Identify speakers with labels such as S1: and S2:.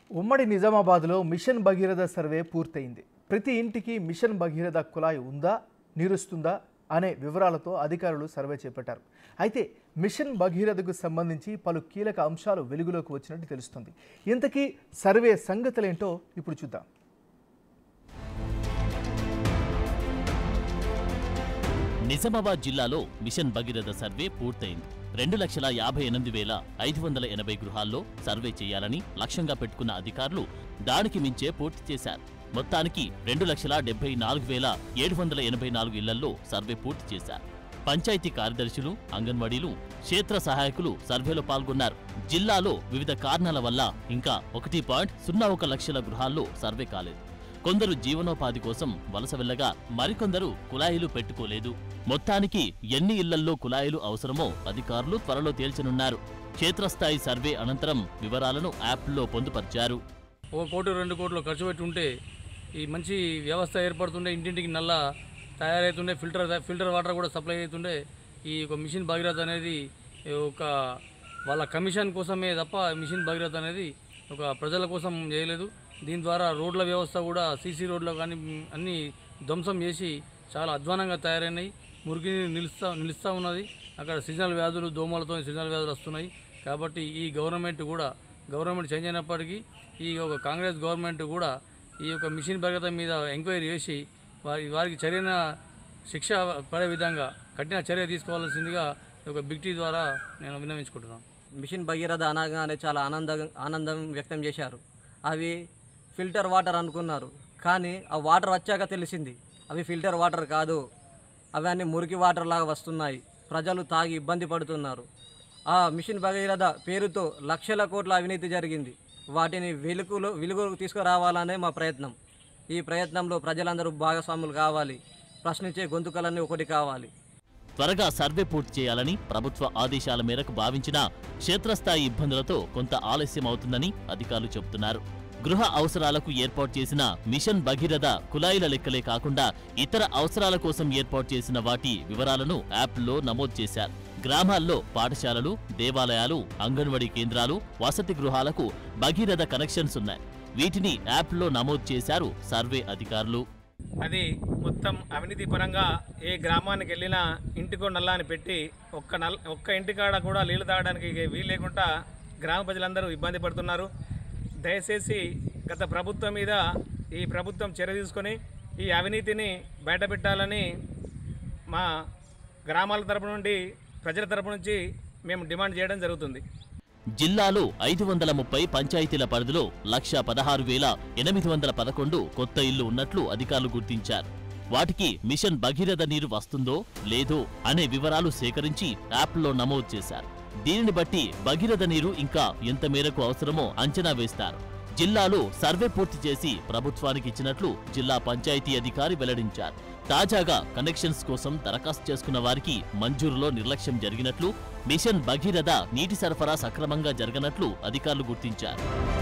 S1: ఉమ్మడి నిజామాబాద్లో machine Bhagiratha survey పూర్తయింది ప్రతి ఇంటికి మిషన్ భగీరథ కుళాయి ఉందా నీరుస్తుందా అనే వివరాలతో అధికారులు సర్వే చేపట్టారు అయితే మిషన్ భగీరథకు సంబంధించి పలు కీలక అంశాలు వెలుగులోకి వచ్చినట్టు తెలుస్తుంది ఇంతకీ సర్వే సంగతులేంటో ఇప్పుడు చూద్దాం
S2: నిజామాబాద్ జిల్లాలో మిషన్ భగీరథ సర్వే పూర్తయింది రెండు లక్షల యాభై ఎనిమిది వేల ఐదు వందల ఎనభై గృహాల్లో సర్వే చేయాలని లక్ష్యంగా పెట్టుకున్న అధికారులు దానికి మించే పూర్తి చేశారు మొత్తానికి రెండు లక్షల డెబ్బై నాలుగు వేల ఏడు వందల ఎనభై నాలుగు ఇళ్లలో సర్వే పూర్తి చేశారు పంచాయతీ కార్యదర్శులు అంగన్వాడీలు క్షేత్ర సహాయకులు సర్వేలో పాల్గొన్నారు జిల్లాలో వివిధ కారణాల వల్ల ఇంకా ఒకటి పాయింట్ సున్నా ఒక లక్షల గృహాల్లో సర్వే కాలేదు కొందరు జీవనోపాధి కోసం వలస వెళ్ళగా మరికొందరు కుళాయిలు పెట్టుకోలేదు మొత్తానికి ఎన్ని ఇళ్లల్లో కుళాయిలు అవసరమో అధికారులు త్వరలో తేల్చనున్నారు క్షేత్రస్థాయి సర్వే అనంతరం వివరాలను యాప్లో పొందుపర్చారు
S3: ఒక కోటి రెండు కోట్లు ఖర్చు పెట్టి ఉంటే ఈ మంచి వ్యవస్థ ఏర్పడుతుండే ఇంటింటికి నల్ల తయారవుతుండే ఫిల్టర్ ఫిల్టర్ వాటర్ కూడా సప్లై అవుతుండే ఈ ఒక మిషన్ భగీరథ అనేది ఒక వాళ్ళ కమిషన్ కోసమే తప్ప మిషన్ భగీరథ అనేది ఒక ప్రజల కోసం చేయలేదు దీని ద్వారా రోడ్ల వ్యవస్థ కూడా సీసీ రోడ్లు కానీ అన్ని ధ్వంసం చేసి చాలా అధ్వానంగా తయారైనాయి మురికి నీరు నిలుస్తా నిలుస్తూ ఉన్నది అక్కడ సీజనల్ వ్యాధులు దోమలతో సీజనల్ వ్యాధులు వస్తున్నాయి కాబట్టి ఈ గవర్నమెంట్ కూడా గవర్నమెంట్ చేంజ్ అయినప్పటికీ ఈ ఒక కాంగ్రెస్ గవర్నమెంట్ కూడా ఈ యొక్క మిషన్ భద్రత మీద ఎంక్వైరీ చేసి వారి వారికి చర్యన శిక్ష పడే విధంగా కఠిన చర్య తీసుకోవాల్సిందిగా ఈ యొక్క బిగ్టీ ద్వారా నేను విన్నవించుకుంటున్నాను
S4: మిషన్ భగీరథ అనగానే చాలా ఆనందం ఆనందం వ్యక్తం చేశారు అవి ఫిల్టర్ వాటర్ అనుకున్నారు కానీ ఆ వాటర్ వచ్చాక తెలిసింది అవి ఫిల్టర్ వాటర్ కాదు అవి అన్ని మురికి వాటర్ లాగా వస్తున్నాయి ప్రజలు తాగి ఇబ్బంది పడుతున్నారు ఆ మిషన్ భగీరథ పేరుతో లక్షల కోట్ల అవినీతి జరిగింది వాటిని వెలుగులో వెలుగులోకి తీసుకురావాలనే మా ప్రయత్నం ఈ ప్రయత్నంలో ప్రజలందరూ భాగస్వాములు కావాలి ప్రశ్నించే గొంతుకలన్నీ ఒకటి కావాలి
S2: త్వరగా సర్వే పూర్తి చేయాలని ప్రభుత్వ ఆదేశాల మేరకు భావించినా క్షేత్రస్థాయి ఇబ్బందులతో కొంత ఆలస్యం అవుతుందని అధికారులు చెబుతున్నారు గృహ అవసరాలకు ఏర్పాటు చేసిన మిషన్ భగీరథ కుళాయిల లెక్కలే కాకుండా ఇతర అవసరాల కోసం ఏర్పాటు చేసిన వాటి వివరాలను యాప్లో నమోదు చేశారు గ్రామాల్లో పాఠశాలలు దేవాలయాలు అంగన్వాడీ కేంద్రాలు వసతి గృహాలకు భగీరథ కనెక్షన్స్ ఉన్నాయి వీటిని యాప్లో నమోదు చేశారు సర్వే అధికారులు
S5: అది మొత్తం అవినీతి పరంగా ఏ గ్రామానికి వెళ్ళినా ఇంటికో నల్లా అని పెట్టి ఒక్క నల్ ఒక్క ఇంటికాడ కూడా నీళ్లు తాగడానికి వీలు లేకుండా గ్రామ ప్రజలందరూ ఇబ్బంది పడుతున్నారు దయచేసి గత ప్రభుత్వం మీద ఈ ప్రభుత్వం చర్య తీసుకొని ఈ అవినీతిని బయటపెట్టాలని మా గ్రామాల తరపు నుండి ప్రజల తరపు నుంచి మేము డిమాండ్ చేయడం జరుగుతుంది
S2: జిల్లాలో ఐదు వందల ముప్పై పంచాయతీల పరిధిలో లక్ష పదహారు వేల ఎనిమిది వందల పదకొండు కొత్త ఇళ్లు ఉన్నట్లు అధికారులు గుర్తించారు వాటికి మిషన్ భగీరథ నీరు వస్తుందో లేదో అనే వివరాలు సేకరించి యాప్లో నమోదు చేశారు దీనిని బట్టి భగీరథ నీరు ఇంకా ఎంత మేరకు అవసరమో అంచనా వేస్తారు జిల్లాలో సర్వే పూర్తి చేసి ప్రభుత్వానికి ఇచ్చినట్లు జిల్లా పంచాయతీ అధికారి వెల్లడించారు తాజాగా కనెక్షన్స్ కోసం దరఖాస్తు చేసుకున్న వారికి మంజూరులో నిర్లక్ష్యం జరిగినట్లు మిషన్ భగీరథ నీటి సరఫరా సక్రమంగా జరగనట్లు అధికారులు గుర్తించారు